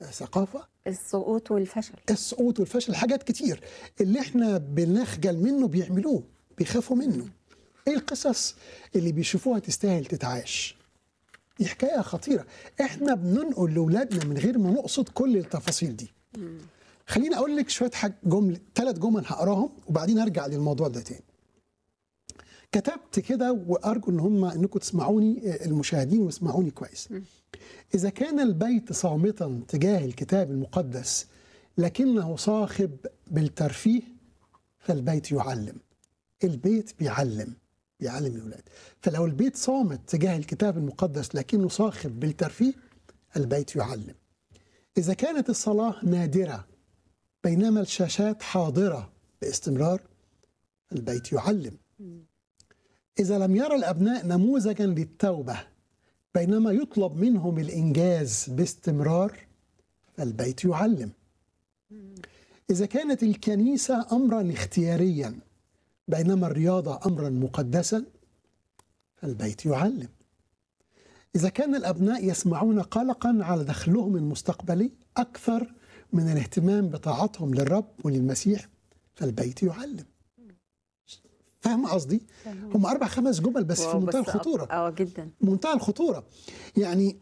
ثقافه السقوط والفشل السقوط والفشل حاجات كتير اللي احنا بنخجل منه بيعملوه بيخافوا منه ايه القصص اللي بيشوفوها تستاهل تتعاش دي حكايه خطيره احنا بننقل لاولادنا من غير ما نقصد كل التفاصيل دي خليني اقول لك شويه حاجة جمل ثلاث جمل هقراهم وبعدين ارجع للموضوع ده تاني كتبت كده وارجو ان هم انكم تسمعوني آه، المشاهدين واسمعوني كويس اذا كان البيت صامتا تجاه الكتاب المقدس لكنه صاخب بالترفيه فالبيت يعلم البيت بيعلم بيعلم الاولاد فلو البيت صامت تجاه الكتاب المقدس لكنه صاخب بالترفيه البيت يعلم اذا كانت الصلاه نادره بينما الشاشات حاضره باستمرار البيت يعلم اذا لم يرى الابناء نموذجا للتوبه بينما يطلب منهم الانجاز باستمرار فالبيت يعلم اذا كانت الكنيسه امرا اختياريا بينما الرياضه امرا مقدسا فالبيت يعلم اذا كان الابناء يسمعون قلقا على دخلهم المستقبلي اكثر من الاهتمام بطاعتهم للرب وللمسيح فالبيت يعلم فاهم قصدي هم اربع خمس جمل بس في واو، منتهى بس أب- الخطوره اه جدا منتهى الخطوره يعني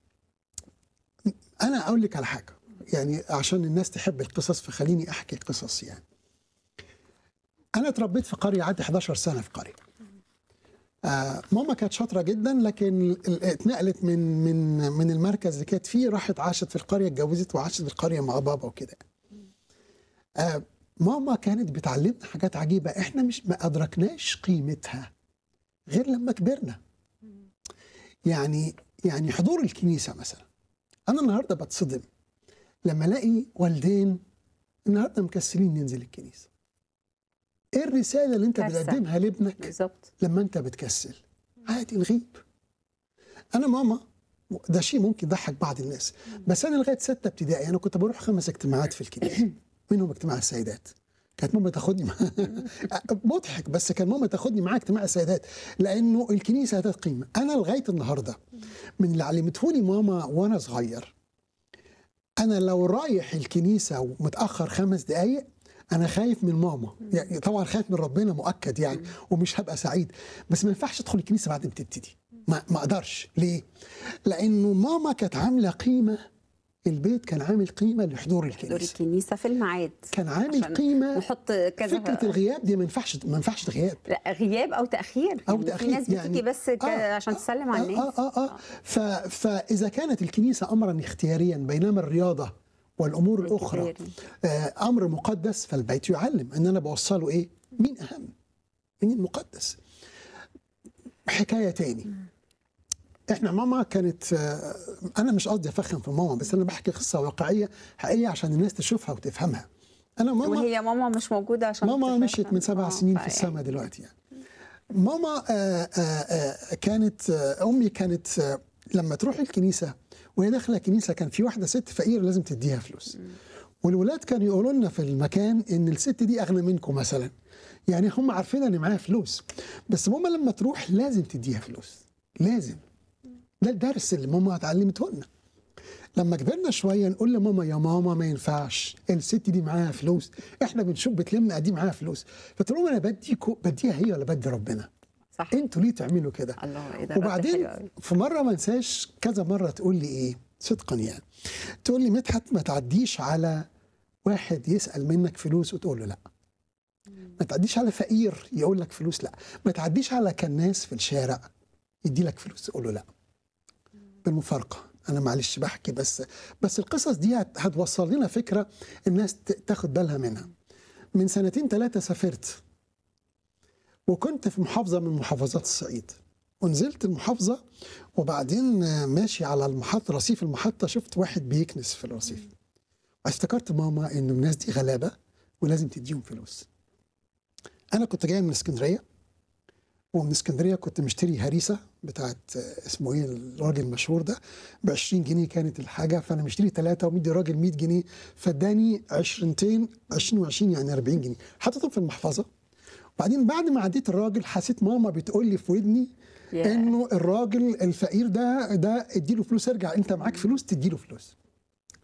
انا اقول لك على حاجه يعني عشان الناس تحب القصص فخليني احكي قصص يعني انا اتربيت في قريه قعدت 11 سنه في قريه آه ماما كانت شاطره جدا لكن ال- اتنقلت من من من المركز اللي كانت فيه راحت عاشت في القريه اتجوزت وعاشت في القريه مع بابا وكده آه ماما كانت بتعلمنا حاجات عجيبه احنا مش ما ادركناش قيمتها غير لما كبرنا يعني يعني حضور الكنيسه مثلا انا النهارده بتصدم لما الاقي والدين النهارده مكسلين ننزل الكنيسه ايه الرساله اللي انت كارثة. بتقدمها لابنك بالظبط لما انت بتكسل عادي نغيب انا ماما ده شيء ممكن يضحك بعض الناس بس انا لغايه سته ابتدائي انا كنت بروح خمس اجتماعات في الكنيسه منهم اجتماع السيدات كانت ماما تاخدني معاها مضحك بس كان ماما تاخدني معاها اجتماع السيدات لانه الكنيسه ذات قيمه انا لغايه النهارده من اللي علمتهوني ماما وانا صغير انا لو رايح الكنيسه ومتاخر خمس دقائق انا خايف من ماما يعني طبعا خايف من ربنا مؤكد يعني ومش هبقى سعيد بس ما ينفعش ادخل الكنيسه بعد ما تبتدي ما ما اقدرش ليه لانه ماما كانت عامله قيمه البيت كان عامل قيمه لحضور دور الكنيسه الكنيسه في الميعاد كان عامل عشان قيمه نحط كذا فكره الغياب دي ما ينفعش ما ينفعش غياب لا غياب او تاخير أو يعني تأخير، في ناس بتيجي يعني- بس ك... آه، عشان تسلم على آه الناس آه آه آه. ف فإذا كانت الكنيسة أمرا اختياريا بينما الرياضة والأمور الأخرى اختياري. آه أمر مقدس فالبيت يعلم أن أنا بوصله إيه؟ مين أهم؟ مين المقدس؟ حكاية تاني احنا ماما كانت آه، انا مش قصدي افخم في ماما بس انا بحكي قصه واقعيه حقيقيه عشان الناس تشوفها وتفهمها انا ماما وهي ماما مش موجوده عشان ماما تفهم. مشيت من سبع آه، سنين في فيعني- السماء دلوقتي يعني ماما آه، آه، آه، كانت آه، امي كانت آه، لما تروح الكنيسه وهي داخله الكنيسه كان في واحده ست فقيره لازم تديها فلوس والولاد كانوا يقولوا لنا في المكان ان الست دي اغنى منكم مثلا يعني هم عارفين ان معاها فلوس بس ماما لما تروح لازم تديها فلوس لازم ده الدرس اللي ماما اتعلمته لنا لما كبرنا شويه نقول لماما يا ماما ما ينفعش الست دي معاها فلوس احنا بنشوف بتلم دي معاها فلوس فتقول لهم انا بديكوا بديها هي ولا بدي ربنا صح انتوا ليه تعملوا كده الله ايه ده رد وبعدين حلو أوي. في مره ما انساش كذا مره تقول لي ايه صدقا يعني تقول لي مدحت ما تعديش على واحد يسال منك فلوس وتقول له لا ما تعديش على فقير يقول لك فلوس لا ما تعديش على كناس في الشارع يدي لك فلوس تقول له لا بالمفارقه انا معلش بحكي بس بس القصص دي هت- هتوصل لنا فكره الناس ت- تاخد بالها منها من سنتين ثلاثه سافرت وكنت في محافظه من محافظات الصعيد ونزلت المحافظه وبعدين آه، ماشي على المحطه رصيف المحطه شفت واحد بيكنس في الرصيف افتكرت ماما ان الناس دي غلابه ولازم تديهم فلوس انا كنت جاي من اسكندريه ومن اسكندريه كنت مشتري هريسه بتاعت آه، اسمه ايه الراجل المشهور ده ب 20 جنيه كانت الحاجه فانا مشتري ثلاثه ومدي الراجل 100 جنيه فاداني 20 20 و20 يعني 40 جنيه حطيتهم في المحفظه وبعدين بعد ما عديت الراجل حسيت ماما بتقول لي في ودني يا. انه الراجل الفقير ده ده اديله فلوس ارجع انت معاك فلوس تديله فلوس